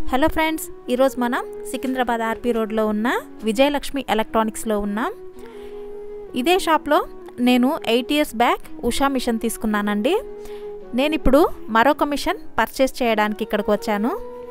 hello friends ఈరోజు మనం Secunderabad RP రోడ్లో ఉన్న విజయలక్ష్మి ఎలక్ట్రానిక్స్లో ఉన్నాం ఇదే షాప్లో నేను eight years back Usha machine తీసుకున్నానండి నేను ఇప్పుడు మరొక మిషన్ పర్చేస్ చేయడానికి ఇక్కడికి వచ్చాను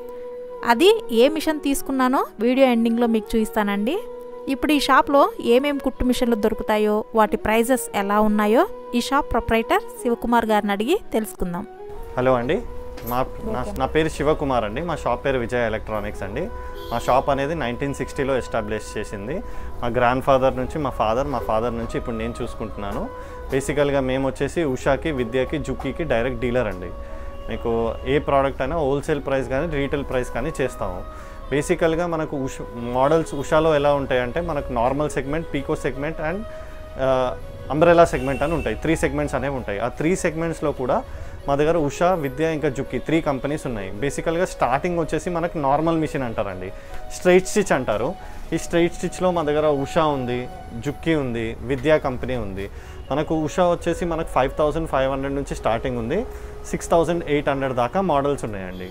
అది ఏ మిషన్ తీసుకున్నానో వీడియో ఎండింగ్లో మీకు చూపిస్తానండి ఇప్పుడు ఈ షాప్లో ఏమేమి కుట్టు మిషన్లు దొరుకుతాయో వాటి ప్రైజెస్ ఎలా ఉన్నాయో ఈ షాప్ ప్రొపరైటర్ శివకుమార్ గారిని అడిగి తెలుసుకుందాం హలో అండి మా నా నా పేరు శివకుమార్ అండి మా షాప్ పేరు విజయ ఎలక్ట్రానిక్స్ అండి మా షాప్ అనేది నైన్టీన్ సిక్స్టీలో ఎస్టాబ్లిష్ చేసింది మా గ్రాండ్ ఫాదర్ నుంచి మా ఫాదర్ మా ఫాదర్ నుంచి ఇప్పుడు నేను చూసుకుంటున్నాను బేసికల్గా మేము వచ్చేసి ఉషాకి విద్యకి జుక్కీకి డైరెక్ట్ డీలర్ అండి మీకు ఏ ప్రోడక్ట్ అయినా హోల్సేల్ ప్రైస్ కానీ రీటైల్ ప్రైస్ కానీ చేస్తాము బేసికల్గా మనకు ఉష మోడల్స్ ఉషాలో ఎలా ఉంటాయంటే మనకు normal segment pico segment and umbrella segment అని ఉంటాయి త్రీ సెగ్మెంట్స్ అనేవి ఉంటాయి ఆ త్రీ సెగ్మెంట్స్లో కూడా మా దగ్గర ఉషా విద్య ఇంకా జుక్కి త్రీ కంపెనీస్ ఉన్నాయి బేసికల్గా స్టార్టింగ్ వచ్చేసి మనకు నార్మల్ మిషన్ అంటారండి స్ట్రైట్ స్టిచ్ అంటారు ఈ స్ట్రైట్ స్టిచ్లో మా దగ్గర ఉషా ఉంది జుక్కి ఉంది విద్యా కంపెనీ ఉంది మనకు ఉషా వచ్చేసి మనకు ఫైవ్ థౌజండ్ ఫైవ్ హండ్రెడ్ నుంచి స్టార్టింగ్ ఉంది సిక్స్ థౌజండ్ ఎయిట్ హండ్రెడ్ దాకా మోడల్స్ ఉన్నాయండి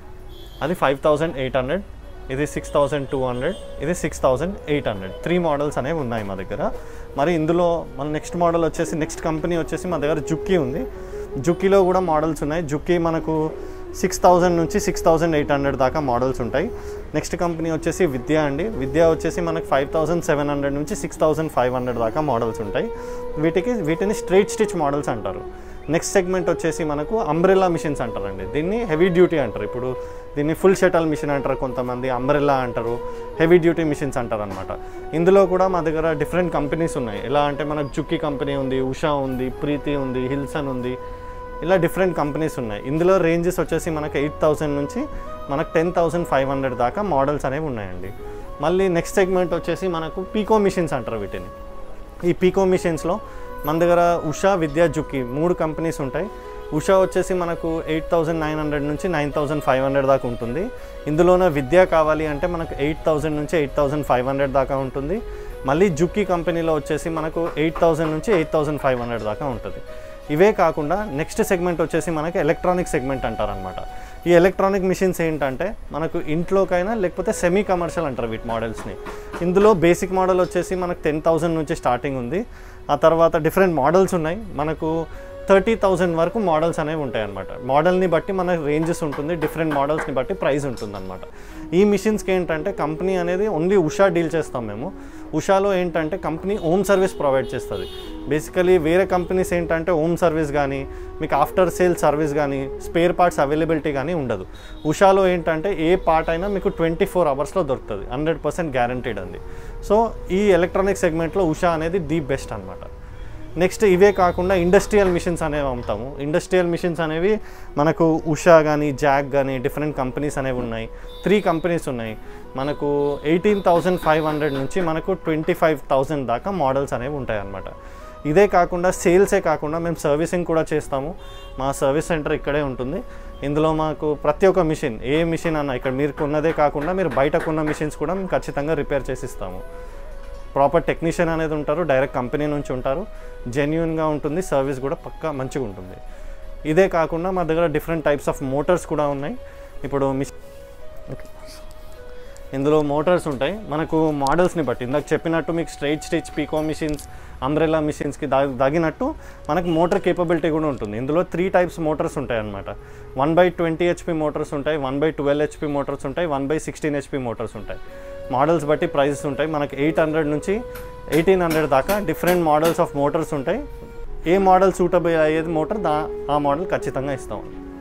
అది ఫైవ్ థౌజండ్ ఎయిట్ హండ్రెడ్ ఇది సిక్స్ థౌజండ్ టూ హండ్రెడ్ ఇది six thousand eight hundred three models అనేవి ఉన్నాయి మా దగ్గర మరి ఇందులో మన నెక్స్ట్ మోడల్ వచ్చేసి నెక్స్ట్ కంపెనీ వచ్చేసి మా దగ్గర జుక్కీ ఉంది జుక్కీలో కూడా మోడల్స్ ఉన్నాయి జుక్కీ మనకు సిక్స్ థౌజండ్ నుంచి సిక్స్ థౌజండ్ ఎయిట్ హండ్రెడ్ దాకా మోడల్స్ ఉంటాయి నెక్స్ట్ కంపెనీ వచ్చేసి విద్య అండి విద్య వచ్చేసి మనకు ఫైవ్ థౌజండ్ సెవెన్ హండ్రెడ్ నుంచి సిక్స్ థౌజండ్ ఫైవ్ హండ్రెడ్ దాకా మోడల్స్ ఉంటాయి వీటికి వీటిని స్ట్రైట్ స్టిచ్ మోడల్స్ అంటారు నెక్స్ట్ సెగ్మెంట్ వచ్చేసి మనకు అంబ్రెల్లా మిషన్స్ అంటారండి దీన్ని హెవీ డ్యూటీ అంటారు ఇప్పుడు దీన్ని ఫుల్ షటల్ మిషన్ అంటారు కొంతమంది అంబ్రెల్లా అంటారు హెవీ డ్యూటీ మిషన్స్ అంటారు అనమాట ఇందులో కూడా మా దగ్గర డిఫరెంట్ కంపెనీస్ ఉన్నాయి ఎలా అంటే మనకు జుక్కీ కంపెనీ ఉంది ఉషా ఉంది ప్రీతి ఉంది హిల్సన్ ఉంది ఇలా డిఫరెంట్ కంపెనీస్ ఉన్నాయి ఇందులో రేంజెస్ వచ్చేసి మనకు ఎయిట్ థౌసండ్ నుంచి మనకు టెన్ థౌసండ్ ఫైవ్ హండ్రెడ్ దాకా మోడల్స్ అనేవి ఉన్నాయండి మళ్ళీ నెక్స్ట్ సెగ్మెంట్ వచ్చేసి మనకు పీకో మిషన్స్ అంటారు వీటిని ఈ పీకో మిషన్స్లో మన దగ్గర ఉషా విద్యా జుక్కి మూడు కంపెనీస్ ఉంటాయి ఉషా వచ్చేసి మనకు ఎయిట్ థౌజండ్ నైన్ హండ్రెడ్ నుంచి నైన్ థౌజండ్ ఫైవ్ హండ్రెడ్ దాకా ఉంటుంది ఇందులోనే విద్య కావాలి అంటే మనకు ఎయిట్ థౌజండ్ నుంచి ఎయిట్ థౌజండ్ ఫైవ్ హండ్రెడ్ దాకా ఉంటుంది మళ్ళీ జుక్కీ కంపెనీలో వచ్చేసి మనకు ఎయిట్ థౌజండ్ నుంచి ఎయిట్ థౌజండ్ ఫైవ్ హండ్రెడ్ దాకా ఉంటుంది ఇవే కాకుండా నెక్స్ట్ సెగ్మెంట్ వచ్చేసి మనకి ఎలక్ట్రానిక్ సెగ్మెంట్ అంటారనమాట ఈ ఎలక్ట్రానిక్ మిషన్స్ ఏంటంటే మనకు ఇంట్లోకైనా లేకపోతే సెమీ కమర్షియల్ అంటారు వీటి మోడల్స్ని ఇందులో బేసిక్ మోడల్ వచ్చేసి మనకు టెన్ థౌజండ్ నుంచి స్టార్టింగ్ ఉంది ఆ తర్వాత డిఫరెంట్ మోడల్స్ ఉన్నాయి మనకు థర్టీ థౌజండ్ వరకు మోడల్స్ అనేవి ఉంటాయి అనమాట మోడల్ని బట్టి మన రేంజెస్ ఉంటుంది డిఫరెంట్ మోడల్స్ని బట్టి ప్రైస్ ఉంటుంది అనమాట ఈ మిషన్స్కి ఏంటంటే కంపెనీ అనేది ఓన్లీ ఉషా డీల్ చేస్తాం మేము ఉషాలో ఏంటంటే కంపెనీ హోమ్ సర్వీస్ ప్రొవైడ్ చేస్తుంది బేసికలీ వేరే కంపెనీస్ ఏంటంటే హోమ్ సర్వీస్ కానీ మీకు ఆఫ్టర్ సేల్ సర్వీస్ కానీ స్పేర్ పార్ట్స్ అవైలబిలిటీ కానీ ఉండదు ఉషాలో ఏంటంటే ఏ పార్ట్ అయినా మీకు ట్వంటీ ఫోర్ అవర్స్లో దొరుకుతుంది హండ్రెడ్ పర్సెంట్ గ్యారంటీడ్ అంది సో ఈ ఎలక్ట్రానిక్ సెగ్మెంట్లో ఉషా అనేది ది బెస్ట్ అనమాట నెక్స్ట్ ఇవే కాకుండా ఇండస్ట్రియల్ మిషన్స్ అనేవి అమ్ముతాము ఇండస్ట్రియల్ మిషన్స్ అనేవి మనకు ఉషా కానీ జాక్ కానీ డిఫరెంట్ కంపెనీస్ అనేవి ఉన్నాయి త్రీ కంపెనీస్ ఉన్నాయి మనకు ఎయిటీన్ థౌజండ్ ఫైవ్ హండ్రెడ్ నుంచి మనకు ట్వంటీ ఫైవ్ థౌజండ్ దాకా మోడల్స్ అనేవి ఉంటాయి అన్నమాట ఇదే కాకుండా సేల్సే కాకుండా మేము సర్వీసింగ్ కూడా చేస్తాము మా సర్వీస్ సెంటర్ ఇక్కడే ఉంటుంది ఇందులో మాకు ప్రతి ఒక్క మిషన్ ఏ మిషన్ అన్న ఇక్కడ మీరు కొన్నదే కాకుండా మీరు బయట కొన్న మిషన్స్ కూడా మేము ఖచ్చితంగా రిపేర్ చేసి ఇస్తాము ప్రాపర్ టెక్నీషియన్ అనేది ఉంటారు డైరెక్ట్ కంపెనీ నుంచి ఉంటారు జెన్యున్గా ఉంటుంది సర్వీస్ కూడా పక్కా మంచిగా ఉంటుంది ఇదే కాకుండా మా దగ్గర డిఫరెంట్ టైప్స్ ఆఫ్ మోటార్స్ కూడా ఉన్నాయి ఇప్పుడు మిష్ ఇందులో మోటార్స్ ఉంటాయి మనకు మోడల్స్ని బట్టి ఇందాక చెప్పినట్టు మీకు straight stitch pico machines umbrella మిషన్స్కి దా తగినట్టు మనకు మోటార్ కేపబిలిటీ కూడా ఉంటుంది ఇందులో త్రీ టైప్స్ మోటార్స్ ఉంటాయి అనమాట one by twenty HP motors ఉంటాయి one by twelve HP motors ఉంటాయి one by sixteen HP motors ఉంటాయి మోడల్స్ బట్టి ప్రైజెస్ ఉంటాయి మనకి ఎయిట్ హండ్రెడ్ నుంచి ఎయిటీన్ హండ్రెడ్ దాకా డిఫరెంట్ మోడల్స్ ఆఫ్ మోటార్స్ ఉంటాయి ఏ మోడల్ సూటబుల్ అయ్యేది మోటార్ దా ఆ మోడల్ ఖచ్చితంగా ఇస్తాం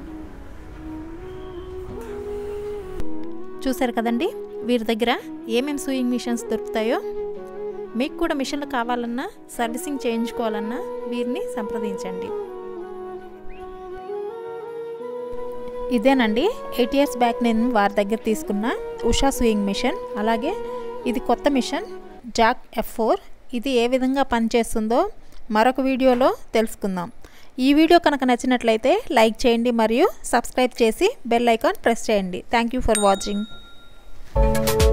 చూశారు కదండి వీరి దగ్గర ఏమేమి సూయింగ్ మిషన్స్ దొరుకుతాయో మీకు కూడా మిషన్లు కావాలన్నా సర్వీసింగ్ చేయించుకోవాలన్నా వీరిని సంప్రదించండి ఇదేనండి ఎయిట్ ఇయర్స్ బ్యాక్ నేను వారి దగ్గర తీసుకున్న ఉషా సూయింగ్ మిషన్ అలాగే ఇది కొత్త మిషన్ జాక్ ఎఫ్ ఫోర్ ఇది ఏ విధంగా పనిచేస్తుందో మరొక వీడియోలో తెలుసుకుందాం ఈ వీడియో కనుక నచ్చినట్లయితే లైక్ చేయండి మరియు సబ్స్క్రైబ్ చేసి బెల్ ఐకాన్ ప్రెస్ చేయండి థ్యాంక్ యూ ఫర్ వాచింగ్